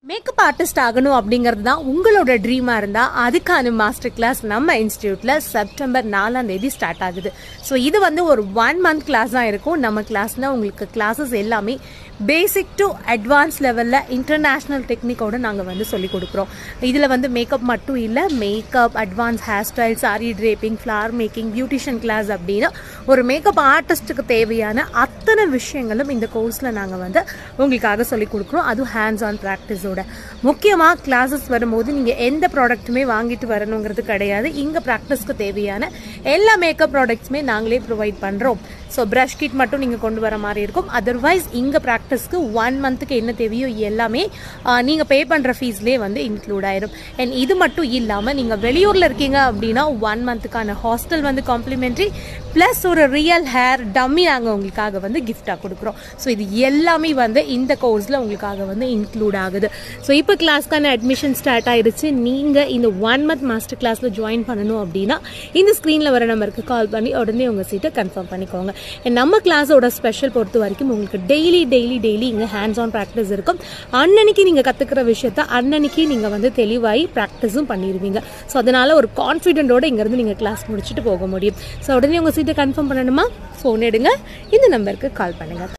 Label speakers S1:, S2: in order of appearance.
S1: makeup artist ஆகணும் அப்படிங்கிறது தான் உங்களோட ட்ரீமாக இருந்தால் அதுக்கான மாஸ்டர் கிளாஸ் நம்ம இன்ஸ்டியூட்டில் செப்டம்பர் நாலாம் தேதி ஸ்டார்ட் ஆகுது ஸோ இது வந்து ஒரு ஒன் மந்த் கிளாஸ் தான் இருக்கும் நம்ம கிளாஸ்னால் உங்களுக்கு கிளாஸஸ் எல்லாமே பேசிக் டு அட்வான்ஸ் லெவலில் இன்டர்நேஷ்னல் டெக்னிக்கோட நாங்கள் வந்து சொல்லிக் கொடுக்குறோம் இதில் வந்து மேக்கப் மட்டும் இல்லை makeup advance hair style sari draping flower making beautician class அப்படின்னு ஒரு மேக்கப் ஆர்டிஸ்ட்டுக்கு தேவையான அத்தனை விஷயங்களும் இந்த கோர்ஸில் நாங்கள் வந்து உங்களுக்காக சொல்லிக் கொடுக்குறோம் அதுவும் ஹேண்ட்ஸ் ஆன் ப்ராக்டிஸோட முக்கியமாக கிளாஸஸ் வரும்போது நீங்கள் எந்த ப்ராடக்ட்டுமே வாங்கிட்டு வரணுங்கிறது கிடையாது இங்கே ப்ராக்டிஸ்க்கு தேவையான எல்லா மேக்கப் ப்ராடக்ட்ஸுமே நாங்களே ப்ரொவைட் பண்ணுறோம் ஸோ ப்ரஷ் கிட் மட்டும் நீங்கள் கொண்டு வர மாதிரி இருக்கும் அதர்வைஸ் இங்கே ப்ராக்டிஸ்க்கு ஒன் மந்த்துக்கு என்ன தேவையோ எல்லாமே நீங்கள் பே பண்ணுற ஃபீஸ்லேயே வந்து இன்க்ளூட் ஆயிரும் அண்ட் இது மட்டும் இல்லாமல் நீங்கள் வெளியூரில் இருக்கீங்க அப்படின்னா ஒன் மந்த்துக்கான ஹாஸ்டல் வந்து காம்ப்ளிமெண்ட்ரி ப்ளஸ் ஒரு ரியல் ஹேர் டம்மி நாங்கள் உங்களுக்காக வந்து கிஃப்டாக கொடுக்குறோம் ஸோ இது எல்லாமே வந்து இந்த கோர்ஸில் உங்களுக்காக வந்து இன்க்ளூட் ஆகுது ஸோ இப்போ கிளாஸ்க்கான அட்மிஷன் ஸ்டார்ட் ஆயிருச்சு நீங்கள் இந்த ஒன் மந்த் மாஸ்டர் கிளாஸில் ஜாயின் பண்ணணும் அப்படின்னா இந்த ஸ்க்ரீனில் வர நம்பருக்கு கால் பண்ணி உடனே உங்கள் சீட்டை கன்ஃபார்ம் பண்ணிக்கோங்க And நம்ம கிளாஸோட ஸ்பெஷல் பொறுத்த வரைக்கும் உங்களுக்கு டெய்லி டெய்லி டெய்லி இங்கே ஹேண்ட்ஸ் ஆன் ப்ராக்டிஸ் இருக்கும் அன்னன்னைக்கு நீங்கள் கற்றுக்கிற விஷயத்த அன்னன்னைக்கு நீங்கள் வந்து தெளிவாகி ப்ராக்டிஸும் பண்ணிடுவீங்க ஸோ அதனால் ஒரு கான்ஃபிடென்ட்டோட இங்கேருந்து நீங்கள் கிளாஸ் முடிச்சுட்டு போக முடியும் ஸோ உடனே உங்கள் சீட்டை கன்ஃபார்ம் பண்ணணுமா ஃபோன் எடுங்க இந்த நம்பருக்கு கால் பண்ணுங்கள்